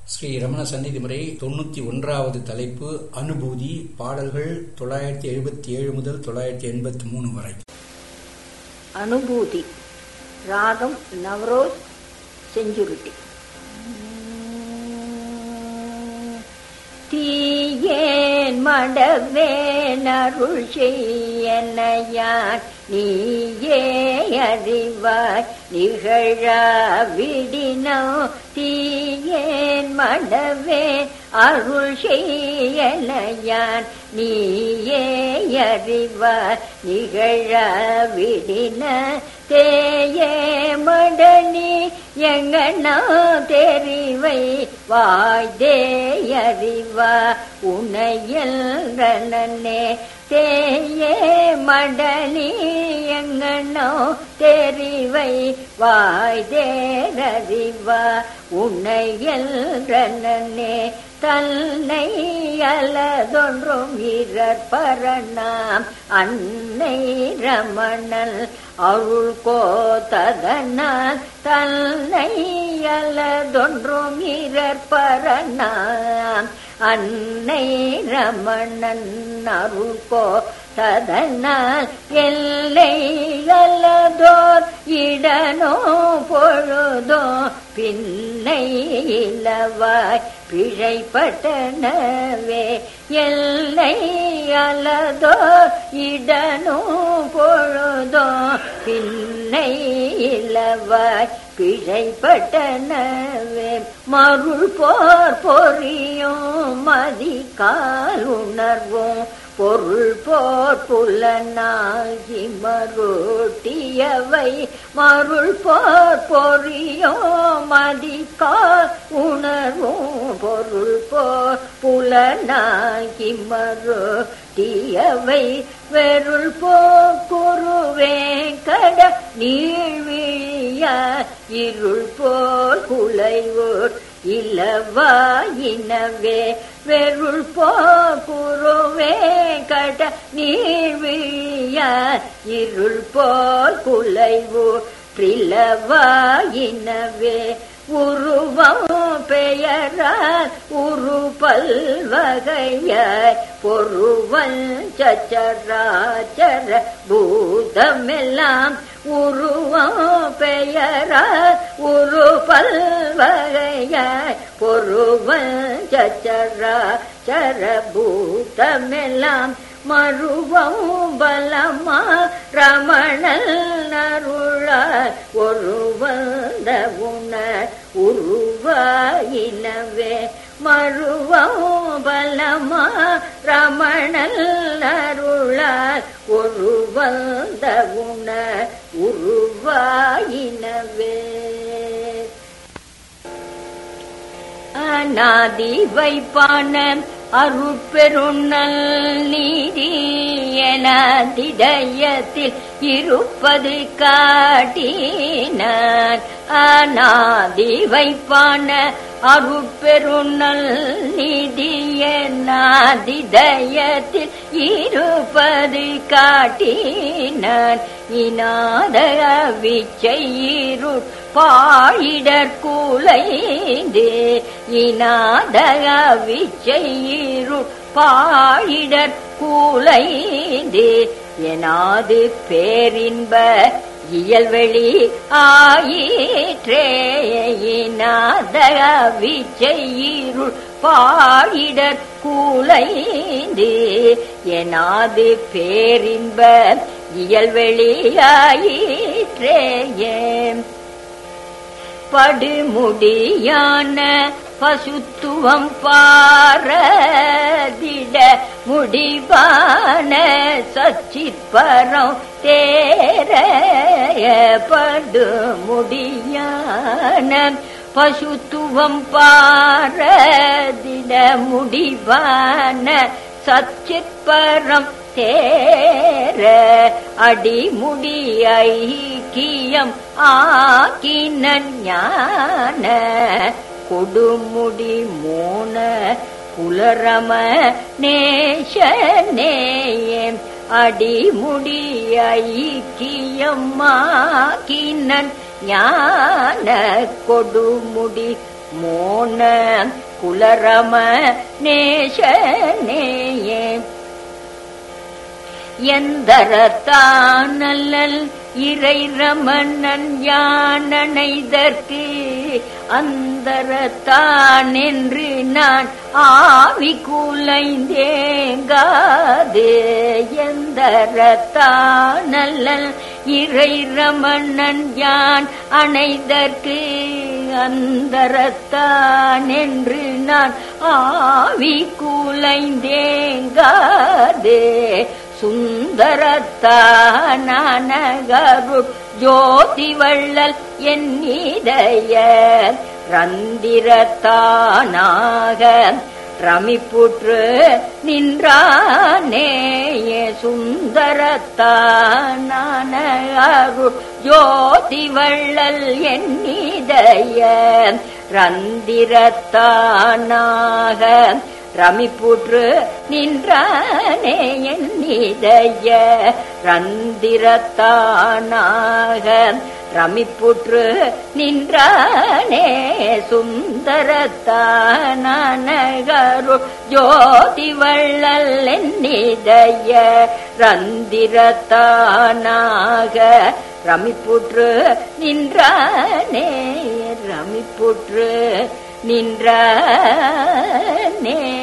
ஸ்ரீ ரமண சந்நிதி முறை தொண்ணூத்தி ஒன்றாவது தலைப்பு அனுபூதி பாடல்கள் தொள்ளாயிரத்தி எழுபத்தி ஏழு முதல் தொள்ளாயிரத்தி எண்பத்தி மூணு வரை அனுபூதி ராகம் நவரோஸ் செஞ்சுருட்டி தீயேன் மடவேன் அருள் செய்யனையான் நீயே அறிவாய் நிகழா விடினோ தீயேன் மடவேன் அருள் செய்யனையான் நீயே அறிவாய் நிகழா விடின தேயே மடனி எங்கண்ணா தெரிவை வாய்தே அறிவா உனையல் நன்னே தேயே மடனி எங்கண்ணோ தெரிவை வாய்தேரறிவா உன்னையல் நன்னே தன்னை அலதொன்றும் இரற்பரணாம் அன்னை ரமணல் அருள் கோத்ததனால் தன்னை அலதொன்றும் இரற்பரணாம் அன்னை ரமணன் அருள் கோத்ததனால் எல்லை அல்லதோர் இடனோ பொழுதோ பின்னை இலவாய் பிழைப்பட்டனவே எல்லை அலதோ இடனோ பொழுதோ பின்னை இலவாய் பிழைப்பட்டனவே மருள் போர் பொறியும் மதிக்கால் உணர்வும் பொருள் போர் புலனாகி மருட்டியவை மருள் போர் பொறியோ மதிக்கால் உணர்வும் பொருள் போர் புலனாகி மருட்டியவை வெருள் போக்குருவே கட நீழ்விழிய இருள் போல் குலைவோர் இலவாயினவே வெருள் போக்குருவே கட நீழ்விழிய இருள் போல் குலைவோர் பிரிலவாயினவே உருவம் பெயரால் உரு பல்வகையாய் பொருவல் சச்சராச்சர பூதமெல்லாம் உருவம் பெயரால் உரு பல்வகையாய் பொருவல் சச்சராச்சர பூதமெல்லாம் மருவம் பலமா ரமணல் நருளாய் ஒருவந்த உண உருவாயினவே மருவம் பலமா ரமணல் நருளாய் ஒருவந்த உண உருவாயினவே அநாதி வைப்பான அருட்பெருநல் நீதி எனதிடயத்தில் இருப்பது காட்டினான் அநாதி வைப்பான அருட்பெருநல் நீதி எனதிடயத்தில் இருப்பது காட்டினான் இனாத விச்சையிருள் பாழிடற்குலைந்து இனாதக விச்சையிருள் பாழிடற்குலைந்து எனாது பேரின்ப இயல்வெளி ஆயிற்றே இனாதக விச்சையிருள் பாழிடற் கூலைந்து எனாது பேரின்ப இயல்வெளியாயிற்றேயே படுமுடியான பசுத்துவம் பாரதிட முடிவான சச்சிற்பரம் தேர படுமுடியான பசுத்துவம் பாரதிட முடிவான சச்சிற்பரம் தேர அடிமுடி ஐக்கியம் ஆக்கின ஞான கொடுமுடி மோன புலரம நேஷனேயே அடிமுடி ஐக்கியம்மாக்கினன் ஞான கொடுமுடி மோன குலரம நேசனேயே எந்தரத்தானல்லல் இறை ரமணன் யானனைதற்கு அந்தரத்தான் என்று நான் ஆவி குலைந்தேங்காது எந்தரத்தானல்லல் இறை ரமணன் யான் அணைதற்கு அந்தரத்தான் என்று நான் ஆவி குலைந்தேங்காது சுந்தரத்தானகரு ஜோதி வள்ளல் என் இதய ரந்திரத்தானாக ரமிப்புற்று நின்றானேயே சுந்தரத்தானகரு ஜோதி வள்ளல் என் இதய ரந்திரத்தானாக ரமிப்புற்று நின்றானே என் இதய ரந்திரத்தானாக ரமிப்புற்று நின்றானே சுந்தரத்தானகரு ஜோதி வள்ளல் என் இதய ரந்திரத்தானாக ரமிப்புற்று நின்றானே ரமிப்புற்று நின்றானே